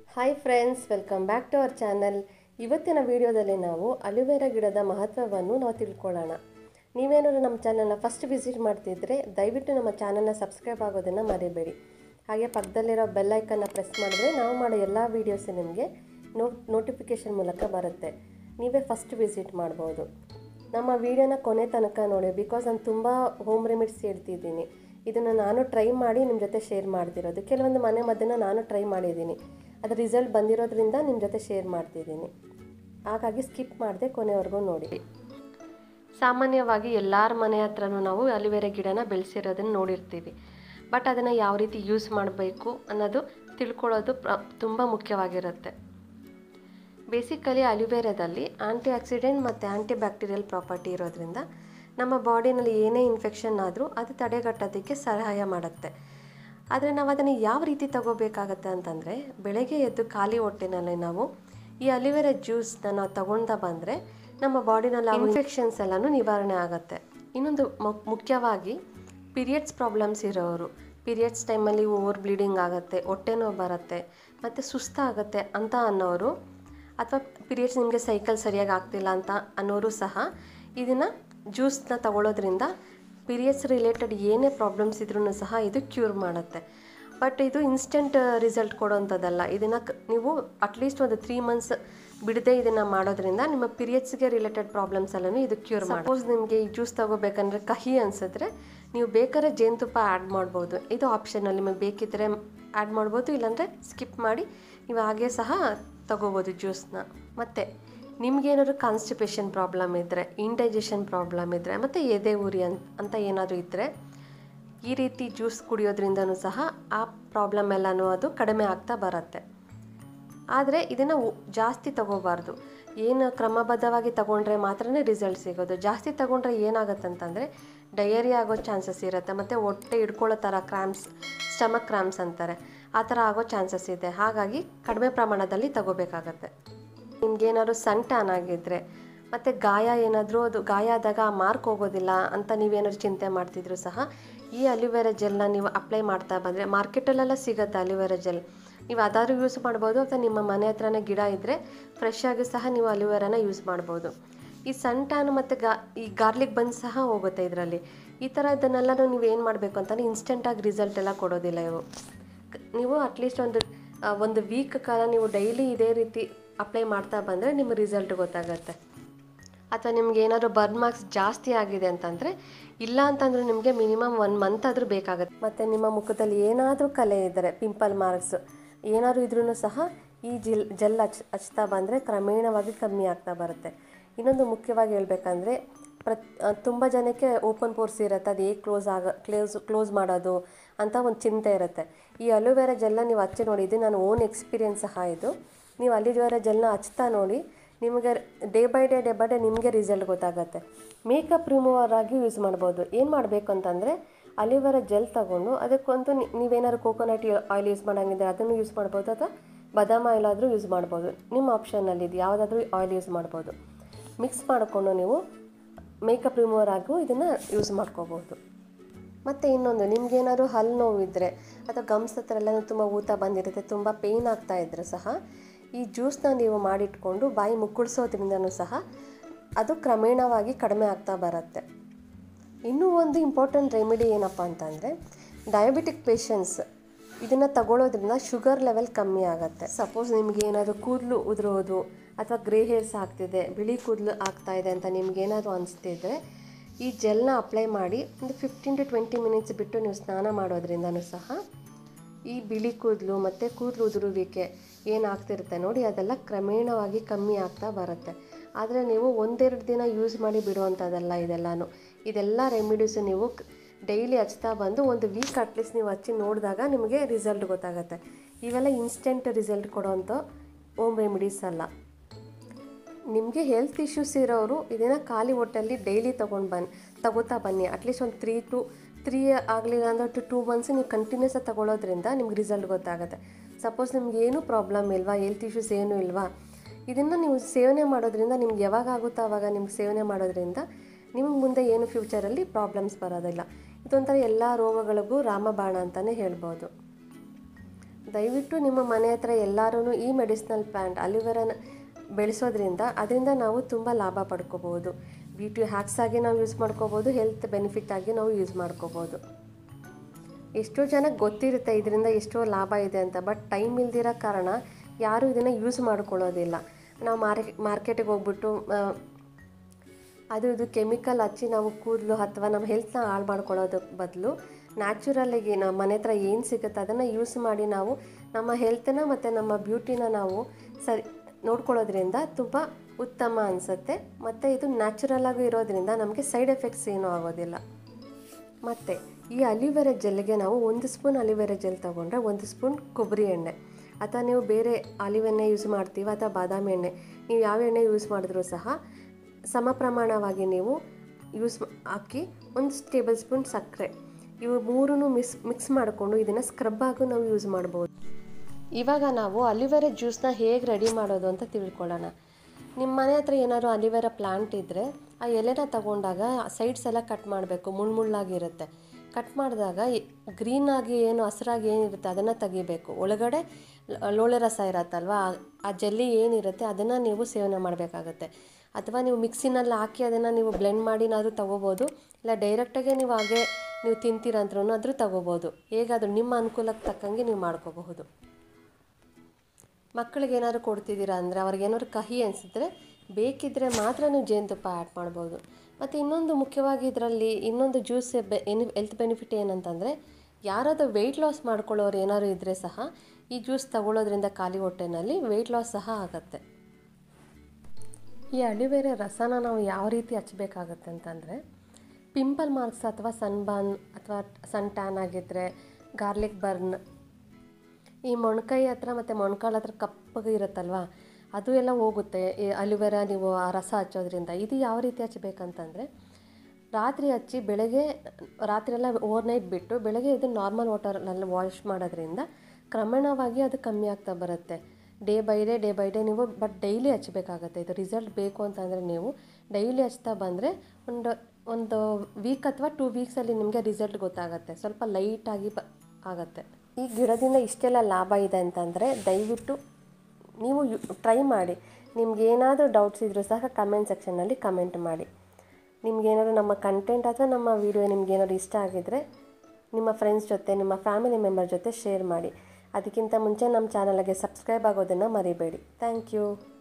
hi friends welcome back to our channel ಇವತ್ತಿನ ವಿಡಿಯೋದಲ್ಲಿ ನಾವು ಅಲುವೆರಾ ಗಿಡದ ಮಹತ್ವವನ್ನು ನಾವು ತಿಳ್ಕೊಳ್ಳೋಣ ನೀವೇನಾದ್ರು ನಮ್ಮ ಚಾನಲ್ನ ಫಸ್ಟ್ ವಿಸಿಟ್ ಮಾಡ್ತಿದ್ರೆ ದಯವಿಟ್ಟು ನಮ್ಮ ಚಾನಲ್ನ ಸಬ್ಸ್ಕ್ರೈಬ್ ಆಗೋದನ್ನು ಮರಿಬೇಡಿ ಹಾಗೆ ಪಕ್ಕದಲ್ಲಿರೋ ಬೆಲ್ ಐಕನ್ನ ಪ್ರೆಸ್ ಮಾಡಿದ್ರೆ ನಾವು ಮಾಡೋ ಎಲ್ಲ ವೀಡಿಯೋಸ್ ನಿಮಗೆ ನೋ ನೋಟಿಫಿಕೇಷನ್ ಮೂಲಕ ಬರುತ್ತೆ ನೀವೇ ಫಸ್ಟ್ ವಿಸಿಟ್ ಮಾಡ್ಬೋದು ನಮ್ಮ ವಿಡಿಯೋನ ಕೊನೆ ತನಕ ನೋಡಿ ಬಿಕಾಸ್ ನಾನು ತುಂಬ ಹೋಮ್ ರೆಮಿಡ್ಸ್ ಹೇಳ್ತಿದ್ದೀನಿ ಇದನ್ನು ನಾನು ಟ್ರೈ ಮಾಡಿ ನಿಮ್ಮ ಜೊತೆ ಶೇರ್ ಮಾಡ್ತಿರೋದು ಕೆಲವೊಂದು ಮನೆ ಮದ್ದನ್ನು ನಾನು ಟ್ರೈ ಮಾಡಿದ್ದೀನಿ ಅದರ ರಿಸಲ್ಟ್ ಬಂದಿರೋದ್ರಿಂದ ನಿಮ್ಮ ಜೊತೆ ಶೇರ್ ಮಾಡ್ತಿದ್ದೀನಿ ಹಾಗಾಗಿ ಸ್ಕಿಪ್ ಮಾಡದೆ ಕೊನೆವರೆಗೂ ನೋಡಿ ಸಾಮಾನ್ಯವಾಗಿ ಎಲ್ಲರ ಮನೆ ಹತ್ರನೂ ನಾವು ಅಲಿವೆರಾ ಗಿಡನ ಬೆಳೆಸಿರೋದನ್ನು ನೋಡಿರ್ತೀವಿ ಬಟ್ ಅದನ್ನು ಯಾವ ರೀತಿ ಯೂಸ್ ಮಾಡಬೇಕು ಅನ್ನೋದು ತಿಳ್ಕೊಳ್ಳೋದು ಪ್ರ ತುಂಬ ಮುಖ್ಯವಾಗಿರುತ್ತೆ ಬೇಸಿಕಲಿ ಅಲಿವೆರಾದಲ್ಲಿ ಆಂಟಿ ಆಕ್ಸಿಡೆಂಟ್ ಮತ್ತು ಆಂಟಿ ಬ್ಯಾಕ್ಟೀರಿಯಲ್ ಪ್ರಾಪರ್ಟಿ ಇರೋದ್ರಿಂದ ನಮ್ಮ ಬಾಡಿನಲ್ಲಿ ಏನೇ ಇನ್ಫೆಕ್ಷನ್ ಆದರೂ ಅದು ತಡೆಗಟ್ಟೋದಕ್ಕೆ ಸಹಾಯ ಮಾಡುತ್ತೆ ಆದರೆ ನಾವು ಅದನ್ನು ಯಾವ ರೀತಿ ತಗೋಬೇಕಾಗತ್ತೆ ಅಂತಂದರೆ ಬೆಳಗ್ಗೆ ಎದ್ದು ಖಾಲಿ ಹೊಟ್ಟೆನಲ್ಲಿ ನಾವು ಈ ಅಲಿವೆರಾ ಜ್ಯೂಸ್ನ ನಾವು ತಗೊಂಡ ಬಂದರೆ ನಮ್ಮ ಬಾಡಿನಲ್ಲಿ ಇನ್ಫೆಕ್ಷನ್ಸ್ ಎಲ್ಲನೂ ನಿವಾರಣೆ ಆಗುತ್ತೆ ಇನ್ನೊಂದು ಮು- ಮುಖ್ಯವಾಗಿ ಪೀರಿಯಡ್ಸ್ ಪ್ರಾಬ್ಲಮ್ಸ್ ಇರೋರು ಪೀರಿಯಡ್ಸ್ ಟೈಮಲ್ಲಿ ಓವರ್ ಬ್ಲೀಡಿಂಗ್ ಆಗುತ್ತೆ ಹೊಟ್ಟೆ ನೋವು ಬರುತ್ತೆ ಮತ್ತು ಸುಸ್ತಾಗುತ್ತೆ ಅಂತ ಅನ್ನೋರು ಅಥವಾ ಪೀರಿಯಡ್ಸ್ ನಿಮಗೆ ಸೈಕಲ್ ಸರಿಯಾಗಿ ಆಗ್ತಿಲ್ಲ ಅಂತ ಅನ್ನೋರು ಸಹ ಇದನ್ನು ಜ್ಯೂಸ್ನ ತಗೊಳ್ಳೋದ್ರಿಂದ ಪೀರಿಯಡ್ಸ್ ರಿಲೇಟೆಡ್ ಏನೇ ಪ್ರಾಬ್ಲಮ್ಸ್ ಇದ್ರೂ ಸಹ ಇದು ಕ್ಯೂರ್ ಮಾಡುತ್ತೆ ಬಟ್ ಇದು ಇನ್ಸ್ಟೆಂಟ್ ರಿಸಲ್ಟ್ ಕೊಡೋವಂಥದ್ದಲ್ಲ ಇದನ್ನು ನೀವು ಅಟ್ಲೀಸ್ಟ್ ಒಂದು ತ್ರೀ ಮಂತ್ಸ್ ಬಿಡದೆ ಇದನ್ನು ಮಾಡೋದ್ರಿಂದ ನಿಮ್ಮ ಪೀರಿಯಡ್ಸ್ಗೆ ರಿಲೇಟೆಡ್ ಪ್ರಾಬ್ಲಮ್ಸ್ ಎಲ್ಲನೂ ಇದು ಕ್ಯೂರ್ ಸಪೋಸ್ ನಿಮಗೆ ಈ ಜ್ಯೂಸ್ ತಗೋಬೇಕಂದ್ರೆ ಕಹಿ ಅನಿಸಿದ್ರೆ ನೀವು ಬೇಕಾದ್ರೆ ಜೇನುತುಪ್ಪ ಆ್ಯಡ್ ಮಾಡ್ಬೋದು ಇದು ಆಪ್ಷನಲ್ ನಿಮಗೆ ಬೇಕಿದ್ದರೆ ಆ್ಯಡ್ ಮಾಡ್ಬೋದು ಇಲ್ಲಾಂದರೆ ಸ್ಕಿಪ್ ಮಾಡಿ ನೀವು ಹಾಗೆ ಸಹ ತಗೋಬೋದು ಜ್ಯೂಸ್ನ ಮತ್ತು ನಿಮ್ಗೇನಾದ್ರು ಕಾನ್ಸ್ಟಿಪೇಷನ್ ಪ್ರಾಬ್ಲಮ್ ಇದ್ದರೆ ಇಂಡೈಜೆಷನ್ ಪ್ರಾಬ್ಲಮ್ ಇದ್ದರೆ ಮತ್ತು ಎದೆ ಉರಿ ಅಂತ ಅಂತ ಏನಾದರೂ ಇದ್ದರೆ ಈ ರೀತಿ ಜ್ಯೂಸ್ ಕುಡಿಯೋದ್ರಿಂದನೂ ಸಹ ಆ ಪ್ರಾಬ್ಲಮ್ ಎಲ್ಲನೂ ಅದು ಕಡಿಮೆ ಆಗ್ತಾ ಬರುತ್ತೆ ಆದರೆ ಇದನ್ನು ಜಾಸ್ತಿ ತಗೋಬಾರ್ದು ಏನು ಕ್ರಮಬದ್ಧವಾಗಿ ತಗೊಂಡ್ರೆ ಮಾತ್ರನೇ ರಿಸಲ್ಟ್ ಸಿಗೋದು ಜಾಸ್ತಿ ತಗೊಂಡ್ರೆ ಏನಾಗುತ್ತೆ ಅಂತಂದರೆ ಡಯರಿ ಆಗೋ ಚಾನ್ಸಸ್ ಇರುತ್ತೆ ಮತ್ತು ಹೊಟ್ಟೆ ಹಿಡ್ಕೊಳ್ಳೋ ಥರ ಕ್ರ್ಯಾಂಪ್ಸ್ ಸ್ಟಮಕ್ ಕ್ರ್ಯಾಂಪ್ಸ್ ಅಂತಾರೆ ಆ ಥರ ಆಗೋ ಚಾನ್ಸಸ್ ಇದೆ ಹಾಗಾಗಿ ಕಡಿಮೆ ಪ್ರಮಾಣದಲ್ಲಿ ತಗೋಬೇಕಾಗತ್ತೆ ನಿಮ್ಗೇನಾದ್ರು ಸನ್ ಟ್ಯಾನ್ ಆಗಿದ್ದರೆ ಮತ್ತು ಗಾಯ ಏನಾದರೂ ಅದು ಗಾಯ ಆದಾಗ ಆ ಮಾರ್ಕ್ ಹೋಗೋದಿಲ್ಲ ಅಂತ ನೀವೇನಾದ್ರು ಚಿಂತೆ ಮಾಡ್ತಿದ್ರು ಸಹ ಈ ಅಲಿವೆರಾ ಜೆಲ್ನ ನೀವು ಅಪ್ಲೈ ಮಾಡ್ತಾ ಬಂದರೆ ಮಾರ್ಕೆಟಲ್ಲೆಲ್ಲ ಸಿಗುತ್ತೆ ಅಲಿವೆರಾ ಜೆಲ್ ನೀವು ಅದಾದ್ರೂ ಯೂಸ್ ಮಾಡ್ಬೋದು ಅಥವಾ ನಿಮ್ಮ ಮನೆ ಹತ್ರನೇ ಗಿಡ ಇದ್ದರೆ ಫ್ರೆಶ್ ಆಗಿ ಸಹ ನೀವು ಅಲಿವೆರಾನ ಯೂಸ್ ಮಾಡ್ಬೋದು ಈ ಸನ್ ಟ್ಯಾನ್ ಮತ್ತು ಗಾ ಈ ಗಾರ್ಲಿಕ್ ಬಂದ್ ಸಹ ಹೋಗುತ್ತೆ ಇದರಲ್ಲಿ ಈ ಥರ ಇದನ್ನೆಲ್ಲನೂ ನೀವು ಏನು ಮಾಡಬೇಕು ಅಂತಂದರೆ ಇನ್ಸ್ಟೆಂಟಾಗಿ ರಿಸಲ್ಟ್ ಎಲ್ಲ ಕೊಡೋದಿಲ್ಲ ಇವು ಕ- ನೀವು ಅಟ್ಲೀಸ್ಟ್ ಒಂದು ಆ, ಒಂದು ವೀಕ್ ಕಾಲ ನೀವು ಡೈಲಿ ಇದೇ ರೀತಿ ಅಪ್ಲೈ ಮಾಡ್ತಾ ಬಂದರೆ ನಿಮ್ಮ ರಿಸಲ್ಟ್ ಗೊತ್ತಾಗುತ್ತೆ ಅಥವಾ ನಿಮ್ಗೆ ಏನಾದರೂ ಬರ್ನ್ ಮಾರ್ಕ್ಸ್ ಜಾಸ್ತಿ ಆಗಿದೆ ಅಂತಂದರೆ ಇಲ್ಲ ಅಂತಂದ್ರೆ ನಿಮಗೆ ಮಿನಿಮಮ್ ಒನ್ ಮಂತ್ ಆದರೂ ಬೇಕಾಗುತ್ತೆ ಮತ್ತು ನಿಮ್ಮ ಮುಖದಲ್ಲಿ ಏನಾದರೂ ಕಲೆ ಇದ್ದರೆ ಪಿಂಪಲ್ ಮಾರ್ಕ್ಸ್ ಏನಾದರೂ ಇದ್ರೂ ಸಹ ಈ ಜಿಲ್ ಜೆಲ್ ಹಚ್ ಹಚ್ತಾ ಬಂದರೆ ಕ್ರಮೇಣವಾಗಿ ಕಮ್ಮಿ ಆಗ್ತಾ ಬರುತ್ತೆ ಇನ್ನೊಂದು ಮುಖ್ಯವಾಗಿ ಹೇಳ್ಬೇಕಂದ್ರೆ ಪ್ರತ್ ತುಂಬ ಜನಕ್ಕೆ ಓಪನ್ ಪೋರ್ಸ್ ಇರುತ್ತೆ ಅದು ಹೇಗೆ ಕ್ಲೋಸ್ ಆಗ ಕ್ಲೋಸ್ ಕ್ಲೋಸ್ ಮಾಡೋದು ಅಂತ ಒಂದು ಚಿಂತೆ ಇರುತ್ತೆ ಈ ಅಲೋವೆರಾ ಜೆಲ್ನ ನೀವು ಹಚ್ಚಿ ನೋಡಿ ಇದು ನಾನು ಓನ್ ಎಕ್ಸ್ಪೀರಿಯನ್ಸ್ ಸಹ ಇದು ನೀವು ಅಲಿವೆರಾ ಜೆಲ್ನ ಹಚ್ತಾ ನೋಡಿ ನಿಮಗೆ day by day day by day ನಿಮಗೆ ರಿಸಲ್ಟ್ ಗೊತ್ತಾಗುತ್ತೆ ಮೇಕಪ್ ರಿಮೂವರ್ ಆಗಿ ಯೂಸ್ ಮಾಡ್ಬೋದು ಏನು ಮಾಡಬೇಕು ಅಂತಂದರೆ ಅಲಿವೆರಾ ಜೆಲ್ ತಗೊಂಡು ಅದಕ್ಕೊಂದು ನಿ- ನೀವೇನಾದ್ರು ಕೋಕೋನಟ್ ಆಯಿಲ್ ಯೂಸ್ ಮಾಡೋಂಗಿದ್ರೆ ಅದನ್ನು ಯೂಸ್ ಮಾಡ್ಬೋದು ಅಥವಾ ಬಾದಾಮ್ ಆಯಿಲ್ ಆದರೂ ಯೂಸ್ ಮಾಡ್ಬೋದು ನಿಮ್ಮ ಆಪ್ಷನಲ್ಲಿ ಇದು ಯಾವುದಾದ್ರೂ ಆಯಿಲ್ ಯೂಸ್ ಮಾಡ್ಬೋದು ಮಿಕ್ಸ್ ಮಾಡಿಕೊಂಡು ನೀವು ಮೇಕಪ್ ರಿಮೂವರ್ ಆಗು ಇದನ್ನು ಯೂಸ್ ಮಾಡ್ಕೋಬೋದು ಮತ್ತು ಇನ್ನೊಂದು ನಿಮ್ಗೇನಾದ್ರು ಹಲ್ಲು ನೋವಿದ್ದರೆ ಅಥವಾ ಗಮ್ಸ್ ಹತ್ರ ಎಲ್ಲ ತುಂಬ ಊತ ಬಂದಿರುತ್ತೆ ತುಂಬ ಪೇಯ್ನ್ ಆಗ್ತಾ ಇದ್ದರೆ ಸಹ ಈ ಜ್ಯೂಸ್ನ ನೀವು ಮಾಡಿಟ್ಕೊಂಡು ಬಾಯಿ ಮುಕ್ಕಳಿಸೋದ್ರಿಂದನೂ ಸಹ ಅದು ಕ್ರಮೇಣವಾಗಿ ಕಡಿಮೆ ಆಗ್ತಾ ಬರುತ್ತೆ ಇನ್ನೂ ಒಂದು ಇಂಪಾರ್ಟೆಂಟ್ ರೆಮಿಡಿ ಏನಪ್ಪ ಅಂತಂದರೆ ಡಯಾಬಿಟಿಕ್ ಪೇಷಂಟ್ಸ್ ಇದನ್ನು ತಗೊಳ್ಳೋದ್ರಿಂದ ಶುಗರ್ ಲೆವೆಲ್ ಕಮ್ಮಿ ಆಗುತ್ತೆ ಸಪೋಸ್ ನಿಮ್ಗೆ ಏನಾದರೂ ಕೂದಲು ಉದುರೋದು ಅಥವಾ ಗ್ರೇ ಹೇರ್ಸ್ ಆಗ್ತಿದೆ ಬಿಳಿ ಕೂದಲು ಆಗ್ತಾ ಇದೆ ಅಂತ ನಿಮ್ಗೇನಾದರೂ ಅನಿಸ್ತಿದ್ರೆ ಈ ಜೆಲ್ನ ಅಪ್ಲೈ ಮಾಡಿ ಒಂದು ಫಿಫ್ಟೀನ್ ಟು ಟ್ವೆಂಟಿ ಮಿನಿಟ್ಸ್ ಬಿಟ್ಟು ನೀವು ಸ್ನಾನ ಮಾಡೋದ್ರಿಂದನೂ ಸಹ ಈ ಬಿಳಿ ಕೂದಲು ಮತ್ತು ಕೂದಲು ಉದುರುವಿಕೆ ಏನಾಗ್ತಿರುತ್ತೆ ನೋಡಿ ಅದೆಲ್ಲ ಕ್ರಮೇಣವಾಗಿ ಕಮ್ಮಿ ಆಗ್ತಾ ಬರುತ್ತೆ ಆದರೆ ನೀವು ಒಂದೆರಡು ದಿನ ಯೂಸ್ ಮಾಡಿ ಬಿಡುವಂಥದ್ದಲ್ಲ ಇದೆಲ್ಲನೂ ಇದೆಲ್ಲ ರೆಮಿಡೀಸು ನೀವು ಡೈಲಿ ಹಚ್ತಾ ಬಂದು ಒಂದು ವೀಕ್ ಅಟ್ಲೀಸ್ಟ್ ನೀವು ಹಚ್ಚಿ ನೋಡಿದಾಗ ನಿಮಗೆ ರಿಸಲ್ಟ್ ಗೊತ್ತಾಗುತ್ತೆ ಇವೆಲ್ಲ ಇನ್ಸ್ಟೆಂಟ್ ರಿಸಲ್ಟ್ ಕೊಡೋವಂಥ ಹೋಮ್ ರೆಮಿಡೀಸ್ ಅಲ್ಲ ನಿಮಗೆ ಹೆಲ್ತ್ ಇಶ್ಯೂಸ್ ಇರೋರು ಇದನ್ನು ಖಾಲಿ ಹೊಟ್ಟೆಲ್ಲಿ ಡೈಲಿ ತೊಗೊಂಡು ಬನ್ನಿ ತಗೋತಾ ಬನ್ನಿ ಅಟ್ಲೀಸ್ಟ್ ಒಂದು ತ್ರೀ ಟು ತ್ರೀ ಆಗಲಿಲ್ಲ ಅಂದ್ರೆ ಟು ಟೂ ಮಂತ್ಸ್ ನೀವು ಕಂಟಿನ್ಯೂಸ್ ಆಗಿ ತಗೊಳ್ಳೋದ್ರಿಂದ ನಿಮ್ಗೆ ರಿಸಲ್ಟ್ ಗೊತ್ತಾಗುತ್ತೆ ಸಪೋಸ್ ನಿಮ್ಗೆ ಏನೂ ಪ್ರಾಬ್ಲಮ್ ಇಲ್ವಾ ಹೆಲ್ತ್ ಇಶ್ಯೂಸ್ ಏನೂ ಇಲ್ವಾ ಇದನ್ನು ನೀವು ಸೇವನೆ ಮಾಡೋದ್ರಿಂದ ನಿಮ್ಗೆ ಯಾವಾಗ ಆಗುತ್ತೋ ಆವಾಗ ನಿಮ್ಗೆ ಸೇವನೆ ಮಾಡೋದ್ರಿಂದ ನಿಮ್ಗೆ ಮುಂದೆ ಏನು ಫ್ಯೂಚರಲ್ಲಿ ಪ್ರಾಬ್ಲಮ್ಸ್ ಬರೋದಿಲ್ಲ ಇದೊಂಥರ ಎಲ್ಲ ರೋಗಗಳಿಗೂ ರಾಮಬಾಣ ಅಂತಲೇ ಹೇಳ್ಬೋದು ದಯವಿಟ್ಟು ನಿಮ್ಮ ಮನೆ ಹತ್ರ ಎಲ್ಲರೂ ಈ ಮೆಡಿಸಿನಲ್ ಪ್ಲ್ಯಾಂಟ್ ಅಲಿವೆರಾನ ಬೆಳೆಸೋದ್ರಿಂದ ಅದರಿಂದ ನಾವು ತುಂಬ ಲಾಭ ಪಡ್ಕೋಬೋದು ಬ್ಯೂಟಿ ಹ್ಯಾಕ್ಸ್ ಆಗಿ ನಾವು ಯೂಸ್ ಮಾಡ್ಕೋಬೋದು ಹೆಲ್ತ್ ಬೆನಿಫಿಟ್ ಆಗಿ ನಾವು ಯೂಸ್ ಮಾಡ್ಕೋಬೋದು ಎಷ್ಟೋ ಜನಕ್ಕೆ ಗೊತ್ತಿರುತ್ತೆ ಇದರಿಂದ ಎಷ್ಟೋ ಲಾಭ ಇದೆ ಅಂತ ಬಟ್ ಟೈಮ್ ಇಲ್ದಿರೋ ಕಾರಣ ಯಾರೂ ಇದನ್ನು ಯೂಸ್ ಮಾಡ್ಕೊಳ್ಳೋದಿಲ್ಲ ನಾವು ಮಾರ್ಕೆ ಮಾರ್ಕೆಟಿಗೆ ಹೋಗ್ಬಿಟ್ಟು ಆ, ಅದು ಇದು ಕೆಮಿಕಲ್ ಹಚ್ಚಿ ನಾವು ಕೂದಲು ಅಥವಾ ನಮ್ಮ ಹೆಲ್ತ್ನ ಹಾಳು ಮಾಡ್ಕೊಳ್ಳೋದು ಬದಲು ನ್ಯಾಚುರಲ್ಲಾಗಿ ನಮ್ಮ ಮನೆ ಹತ್ರ ಏನು ಸಿಗುತ್ತೆ ಅದನ್ನು ಯೂಸ್ ಮಾಡಿ ನಾವು ನಮ್ಮ ಹೆಲ್ತನ್ನ ಮತ್ತು ನಮ್ಮ ಬ್ಯೂಟಿನ ನಾವು ಸರಿ ನೋಡ್ಕೊಳ್ಳೋದ್ರಿಂದ ತುಂಬ ಉತ್ತಮ ಅನಿಸುತ್ತೆ ಮತ್ತು ಇದು ನ್ಯಾಚುರಲ್ ಆಗಿ ಇರೋದ್ರಿಂದ ನಮಗೆ ಸೈಡ್ ಎಫೆಕ್ಟ್ಸ್ ಏನೂ ಆಗೋದಿಲ್ಲ ಮತ್ತು ಈ ಅಲಿವೆರಾ ಜೆಲ್ಗೆ ನಾವು ಒಂದು ಸ್ಪೂನ್ ಅಲಿವೆರಾ ಜೆಲ್ ತೊಗೊಂಡ್ರೆ ಒಂದು ಸ್ಪೂನ್ ಕೊಬ್ಬರಿ ಎಣ್ಣೆ ಅಥವಾ ನೀವು ಬೇರೆ ಆಲಿವ್ ಎಣ್ಣೆ ಯೂಸ್ ಮಾಡ್ತೀವಿ ಅಥವಾ ಬಾದಾಮಿ ಎಣ್ಣೆ ನೀವು ಯಾವ ಎಣ್ಣೆ ಯೂಸ್ ಮಾಡಿದ್ರೂ ಸಹ ಸಮ ಪ್ರಮಾಣವಾಗಿ ನೀವು ಯೂಸ್ ಹಾಕಿ ಒಂದು ಟೇಬಲ್ ಸ್ಪೂನ್ ಸಕ್ಕರೆ ಇವು ಮೂರೂ ಮಿಕ್ಸ್ ಮಿಕ್ಸ್ ಮಾಡಿಕೊಂಡು ಇದನ್ನು ಸ್ಕ್ರಬ್ ಆಗು ನಾವು ಯೂಸ್ ಮಾಡ್ಬೋದು ಇವಾಗ ನಾವು ಅಲಿವೆರಾ ಜ್ಯೂಸ್ನ ಹೇಗೆ ರೆಡಿ ಮಾಡೋದು ಅಂತ ತಿಳ್ಕೊಳ್ಳೋಣ ನಿಮ್ಮ ಮನೆ ಹತ್ರ ಏನಾದ್ರು ಅಲಿವೆರಾ ಪ್ಲಾಂಟ್ ಇದ್ದರೆ ಆ ಎಲೆನ ತಗೊಂಡಾಗ ಸೈಡ್ಸ್ ಎಲ್ಲ ಕಟ್ ಮಾಡಬೇಕು ಮುಳ್ಳು ಮುಳ್ಳಾಗಿರುತ್ತೆ ಕಟ್ ಮಾಡಿದಾಗ ಗ್ರೀನಾಗಿ ಏನು ಹಸಿರಾಗಿ ಏನಿರುತ್ತೆ ಅದನ್ನು ತೆಗಿಬೇಕು ಒಳಗಡೆ ಲ- ಲೋಳೆ ರಸ ಇರತ್ತಲ್ವ ಆ- ಆ ಜಲ್ಲಿ ಏನಿರುತ್ತೆ ಅದನ್ನು ನೀವು ಸೇವನೆ ಮಾಡಬೇಕಾಗತ್ತೆ ಅಥವಾ ನೀವು ಮಿಕ್ಸಿನಲ್ಲಿ ಹಾಕಿ ಅದನ್ನು ನೀವು ಬ್ಲೆಂಡ್ ಮಾಡಿನಾದರೂ ತಗೋಬೋದು ಇಲ್ಲ ಡೈರೆಕ್ಟಾಗೆ ನೀವು ಹಾಗೆ ನೀವು ತಿಂತೀರಂದ್ರೂ ಆದರೂ ತಗೋಬೋದು ಹೇಗಾದರೂ ನಿಮ್ಮ ಅನುಕೂಲಕ್ಕೆ ತಕ್ಕಂಗೆ ನೀವು ಮಾಡ್ಕೋಬಹುದು ಮಕ್ಕಳಿಗೆ ಏನಾದ್ರು ಕೊಡ್ತಿದ್ದೀರಾ ಅಂದರೆ ಅವ್ರಿಗೆ ಏನಾದ್ರು ಕಹಿ ಅನಿಸಿದ್ರೆ ಬೇಕಿದ್ದರೆ ಮಾತ್ರ ನೀವು ಜೇನುತುಪ್ಪ ಆ್ಯಡ್ ಮಾಡ್ಬೋದು ಮತ್ತು ಇನ್ನೊಂದು ಮುಖ್ಯವಾಗಿ ಇದರಲ್ಲಿ ಇನ್ನೊಂದು ಜ್ಯೂಸ್ ಬೆ ಎನಿ ಹೆಲ್ತ್ ಬೆನಿಫಿಟ್ ಏನಂತಂದರೆ ಯಾರಾದರೂ ವೆಯ್ಟ್ ಲಾಸ್ ಮಾಡ್ಕೊಳ್ಳೋರು ಏನಾದ್ರು ಇದ್ದರೆ ಸಹ ಈ ಜ್ಯೂಸ್ ತಗೊಳ್ಳೋದ್ರಿಂದ ಖಾಲಿ ಹೊಟ್ಟೆನಲ್ಲಿ ವೆಯ್ಟ್ ಲಾಸ್ ಸಹ ಆಗುತ್ತೆ ಈ ಅಲಿವೇರಾ ರಸನ ನಾವು ಯಾವ ರೀತಿ ಹಚ್ಚಬೇಕಾಗತ್ತೆ ಅಂತಂದರೆ ಪಿಂಪಲ್ ಮಾರ್ಕ್ಸ್ ಅಥವಾ ಸನ್ ಬಾನ್ ಅಥವಾ ಸನ್ ಟ್ಯಾನ್ ಆಗಿದ್ದರೆ ಗಾರ್ಲಿಕ್ ಬರ್ನ್ ಈ ಮೊಣಕೈ ಹತ್ರ ಮತ್ತು ಮೊಣಕಾಲ ಹತ್ರ ಕಪ್ಪಗೆ ಇರುತ್ತಲ್ವ ಅದು ಎಲ್ಲ ಹೋಗುತ್ತೆ ಈ ಅಲಿವೆರಾ ನೀವು ಆ ರಸ ಹಚ್ಚೋದ್ರಿಂದ ಇದು ಯಾವ ರೀತಿ ಹಚ್ಚಬೇಕಂತಂದರೆ ರಾತ್ರಿ ಹಚ್ಚಿ ಬೆಳಗ್ಗೆ ರಾತ್ರಿ ಎಲ್ಲ ಓವರ್ ನೈಟ್ ಬಿಟ್ಟು ಬೆಳಗ್ಗೆ ಇದು ನಾರ್ಮಲ್ ವಾಟರ್ನಲ್ಲಿ ವಾಶ್ ಮಾಡೋದ್ರಿಂದ ಕ್ರಮೇಣವಾಗಿ ಅದು ಕಮ್ಮಿ ಆಗ್ತಾ ಬರುತ್ತೆ day by day day by day ನೀವು ಬಟ್ ಡೈಲಿ ಹಚ್ಚಬೇಕಾಗತ್ತೆ ಇದು ರಿಸಲ್ಟ್ ಬೇಕು ಅಂತಂದರೆ ನೀವು ಡೈಲಿ ಹಚ್ತಾ ಬಂದರೆ ಒಂದು ಒಂದು ವೀಕ್ ಅಥವಾ ಟೂ ವೀಕ್ಸಲ್ಲಿ ನಿಮಗೆ ರಿಸಲ್ಟ್ ಗೊತ್ತಾಗುತ್ತೆ ಸ್ವಲ್ಪ ಲೈಟಾಗಿ ಬ ಆಗುತ್ತೆ ಈ ಗಿಡದಿಂದ ಇಷ್ಟೆಲ್ಲ ಲಾಭ ಇದೆ ಅಂತಂದರೆ ದಯವಿಟ್ಟು ನೀವು ಯು ಟ್ರೈ ಮಾಡಿ ನಿಮ್ಗೆ ಏನಾದರೂ ಡೌಟ್ಸ್ ಇದ್ದರೂ ಸಹ ಕಮೆಂಟ್ ಸೆಕ್ಷನ್ನಲ್ಲಿ ಕಮೆಂಟ್ ಮಾಡಿ ನಿಮ್ಗೇನಾದ್ರು ನಮ್ಮ ಕಂಟೆಂಟ್ ಅಥವಾ ನಮ್ಮ ವಿಡಿಯೋ ನಿಮ್ಗೇನಾದ್ರು ಇಷ್ಟ ಆಗಿದ್ದರೆ ನಿಮ್ಮ ಫ್ರೆಂಡ್ಸ್ ಜೊತೆ ನಿಮ್ಮ ಫ್ಯಾಮಿಲಿ ಮೆಂಬರ್ ಜೊತೆ ಶೇರ್ ಮಾಡಿ ಅದಕ್ಕಿಂತ ಮುಂಚೆ ನಮ್ಮ ಚಾನಲ್ಗೆ ಸಬ್ಸ್ಕ್ರೈಬ್ ಆಗೋದನ್ನು ಮರಿಬೇಡಿ ಥ್ಯಾಂಕ್ ಯು